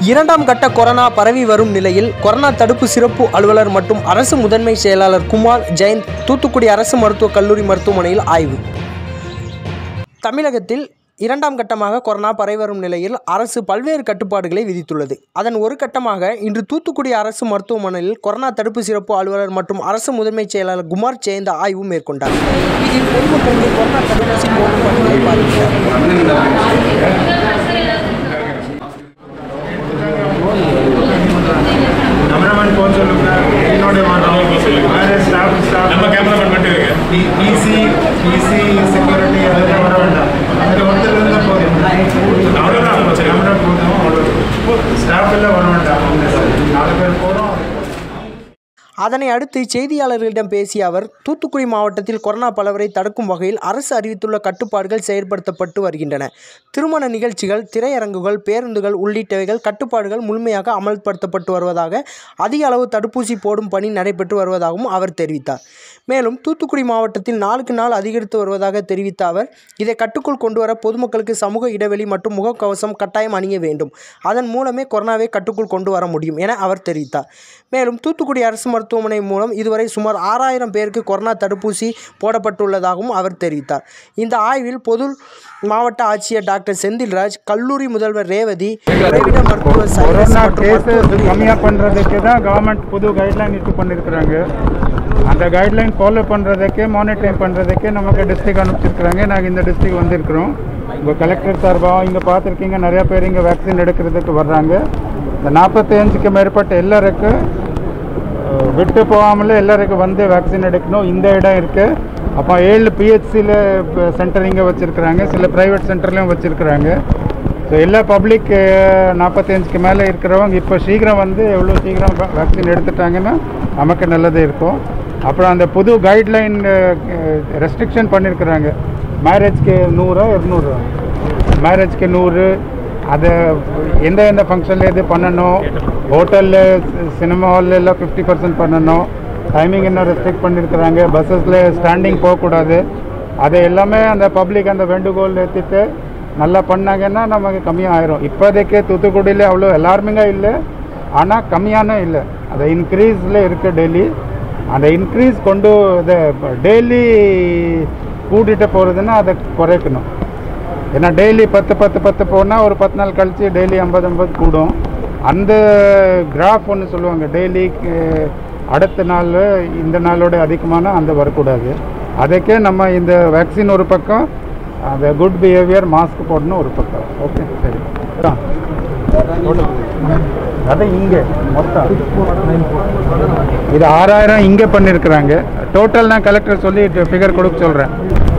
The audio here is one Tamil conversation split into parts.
இரண்டாம் கட்ட கொரோனா பரவி வரும் நிலையில் கொரோனா தடுப்பு சிறப்பு அலுவலர் மற்றும் அரசு முதன்மை செயலாளர் குமார் ஜெயந்த் தூத்துக்குடி அரசு மருத்துவக் கல்லூரி மருத்துவமனையில் ஆய்வு தமிழகத்தில் இரண்டாம் கட்டமாக கொரோனா பரவி வரும் நிலையில் அரசு பல்வேறு கட்டுப்பாடுகளை விதித்துள்ளது அதன் ஒரு கட்டமாக இன்று தூத்துக்குடி அரசு மருத்துவமனையில் கொரோனா தடுப்பு சிறப்பு அலுவலர் மற்றும் அரசு முதன்மை செயலாளர் குமார் ஜெயந்த் ஆய்வு மேற்கொண்டார் இதில் பொதுமக்களுக்கு கொரோனா தடுப்பூசி போடும் பணிகளை பார்க்கிறார் கேமராமேன் போக சொல்லுங்க என்னோட வேறு ஸ்டாஃப் ஸ்டாஃப் நம்ம கேமராமேன் மட்டும் இருக்கு பிசி பிசி செக்யூரிட்டி அதெல்லாம் வர வேண்டாம் அந்த ஒருத்தர் இருந்தால் போதும் அவ்வளவுதான், சரி. கேமரா போதும் அவ்வளோ ஸ்டாஃப் எல்லாம் வர வேண்டாம் நாலு பேர் போகிறோம் அதனை அடுத்து செய்தியாளர்களிடம் பேசிய அவர் தூத்துக்குடி மாவட்டத்தில் கொரோனா பலவரை தடுக்கும் வகையில் அரசு அறிவித்துள்ள கட்டுப்பாடுகள் செயல்படுத்தப்பட்டு வருகின்றன திருமண நிகழ்ச்சிகள் திரையரங்குகள் பேருந்துகள் உள்ளிட்டவைகள் கட்டுப்பாடுகள் முழுமையாக அமல்படுத்தப்பட்டு வருவதாக அதிக அளவு தடுப்பூசி போடும் பணி நடைபெற்று வருவதாகவும் அவர் தெரிவித்தார் மேலும் தூத்துக்குடி மாவட்டத்தில் நாளுக்கு நாள் அதிகரித்து வருவதாக தெரிவித்த அவர் இதை கட்டுக்குள் கொண்டுவர பொதுமக்களுக்கு சமூக இடைவெளி மற்றும் முகக்கவசம் கட்டாயம் அணிய வேண்டும் அதன் மூலமே கொரோனாவை கட்டுக்குள் கொண்டு வர முடியும் என அவர் தெரிவித்தார் மேலும் தூத்துக்குடி அரசு மருத்துவமனை மூலம் இதுவரை சுமார் ஆறாயிரம் பேருக்கு கொரோனா தடுப்பூசி போடப்பட்டுள்ளதாகவும் அவர் தெரிவித்தார் இந்த ஆய்வில் பொது மாவட்ட ஆட்சியர் டாக்டர் செந்தில்ராஜ் கல்லூரி முதல்வர் ரேவதி உறைவிட மருத்துவர் சைரஸ் கொரோனா மற்றும் கேஸஸ் மருத்துவர்கள் கம்மியாக பண்ணுறதுக்கு தான் கவர்மெண்ட் புது கைட்லைன் இஷ்யூ பண்ணியிருக்கிறாங்க அந்த கைட்லைன் ஃபாலோ பண்ணுறதுக்கு மானிட்டரிங் பண்ணுறதுக்கு நமக்கு டிஸ்ட்ரிக் அனுப்பிச்சிருக்கிறாங்க நாங்கள் இந்த டிஸ்ட்ரிக் வந்திருக்கிறோம் உங்கள் கலெக்டர் சார்பாக இங்கே பார்த்துருக்கீங்க நிறையா பேர் இங்கே வேக்சின் எடுக்கிறதுக்கு வர்றாங்க இந்த நாற்பத்தி அஞ்சுக்கு மேற்பட்ட எல்லாருக்கும் அஹ், விட்டு போகாமலே எல்லாருக்கும் வந்து வேக்சின் எடுக்கணும் இந்த இடம் இருக்குது அப்போ ஏழு பிஹெச்சியில் சென்டர் இங்கே வச்சுருக்குறாங்க சில ப்ரைவேட் சென்டர்லையும் வச்சுருக்குறாங்க ஸோ எல்லா பப்ளிக் நாற்பத்தஞ்சுக்கு மேலே இருக்கிறவங்க இப்போ சீக்கிரம் வந்து எவ்வளோ சீக்கிரம் வேக்சின் எடுத்துட்டாங்கன்னா நமக்கு நல்லது இருக்கும் அப்புறம் அந்த புது கைட்லைன் ரெஸ்ட்ரிக்ஷன் பண்ணியிருக்கிறாங்க மேரேஜ்க்கு நூறா இரநூறுவா மேரேஜ்க்கு நூறு அதை எந்த எந்த ஃபங்க்ஷனில் இது பண்ணணும் ஹோட்டலில் சினிமா ஹாலில் எல்லாம் ஃபிஃப்டி பர்சன்ட் பண்ணணும் டைமிங் என்ன ரெஸ்ட்ரிக்ட் பண்ணியிருக்கிறாங்க பஸ்ஸஸில் ஸ்டாண்டிங் போகக்கூடாது அதை எல்லாமே அந்த பப்ளிக் அந்த வேண்டுகோள் ஏற்றிட்டு நல்லா பண்ணாங்கன்னா நமக்கு கம்மியாக ஆயிரும் இப்போதைக்கு தூத்துக்குடியில் அவ்வளோ எல்லாருமே இல்லை ஆனால் கம்மியான இல்லை அது இன்க்ரீஸில் இருக்குது டெய்லி அந்த இன்க்ரீஸ் கொண்டு இதை டெய்லி கூட்டிகிட்டு போகிறதுன்னா அதை குறைக்கணும் ஏன்னா டெய்லி பத்து பத்து பத்து போனால் ஒரு பத்து நாள் கழித்து டெய்லி ஐம்பது ஐம்பது கூடும் அந்த கிராஃப் ஒன்று சொல்லுவாங்க டெய்லி அடுத்த நாள் இந்த நாளோட அதிகமான அந்த வரக்கூடாது அதுக்கே நம்ம இந்த வேக்சின் ஒரு பக்கம் அந்த குட் பிஹேவியர் மாஸ்க் போடணும் ஒரு பக்கம் ஓகே சரி ஆ. அது இங்கே மொத்தம் இது ஆறாயிரம் இங்கே பண்ணியிருக்கிறாங்க டோட்டல் நான் கலெக்டர் சொல்லி ஃபிகர் கொடுக்க சொல்கிறேன்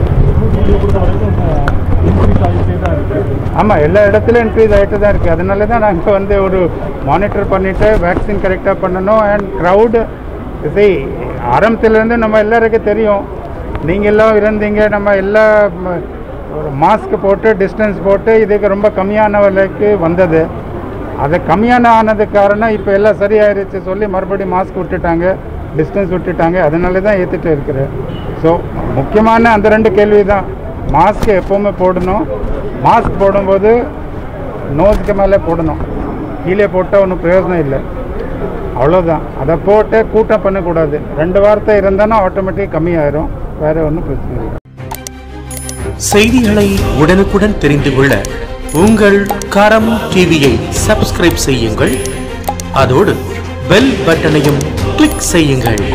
ஆமாம் எல்லா இடத்துலையும் இன்க்ரீஸ் ஆகிட்டு தான் இருக்குது அதனால தான் நாங்கள் வந்து ஒரு மானிட்டர் பண்ணிவிட்டு வேக்சின் கரெக்டாக பண்ணணும் அண்ட் க்ரௌடு சரி ஆரம்பத்துலேருந்து நம்ம எல்லாருக்கும் தெரியும் நீங்கள் எல்லாம் இருந்தீங்க நம்ம எல்லா ம, ஒரு மாஸ்க் போட்டு டிஸ்டன்ஸ் போட்டு இதுக்கு ரொம்ப கம்மியான விலைக்கு வந்தது அது கம்மியான ஆனது காரணம் இப்போ எல்லாம் சரியாயிருச்சு சொல்லி மறுபடியும் மாஸ்க் விட்டுட்டாங்க டிஸ்டன்ஸ் விட்டுட்டாங்க அதனால தான் ஏற்றுட்டு இருக்கிறேன் ஸோ முக்கியமான அந்த ரெண்டு கேள்வி தான் மாஸ்க் எப்போவுமே போடணும் மாஸ்க் போடும்போது நோஸ்க்கு மேலே போடணும் கீழே போட்டால் ஒன்றும் பிரயோஜனம் இல்லை அவ்வளோதான் அதை போட்டு கூட்டம் பண்ணக்கூடாது ரெண்டு வார்த்தை இருந்தாலும் ஆட்டோமேட்டிக் கம்மியாயிரும் வேறு ஒன்றும் பிரச்சனை இல்லை செய்திகளை உடனுக்குடன் தெரிந்து கொள்ள உங்கள் கரம் டிவியை சப்ஸ்கிரைப் செய்யுங்கள் அதோடு பெல் பட்டனையும் கிளிக் செய்யுங்கள்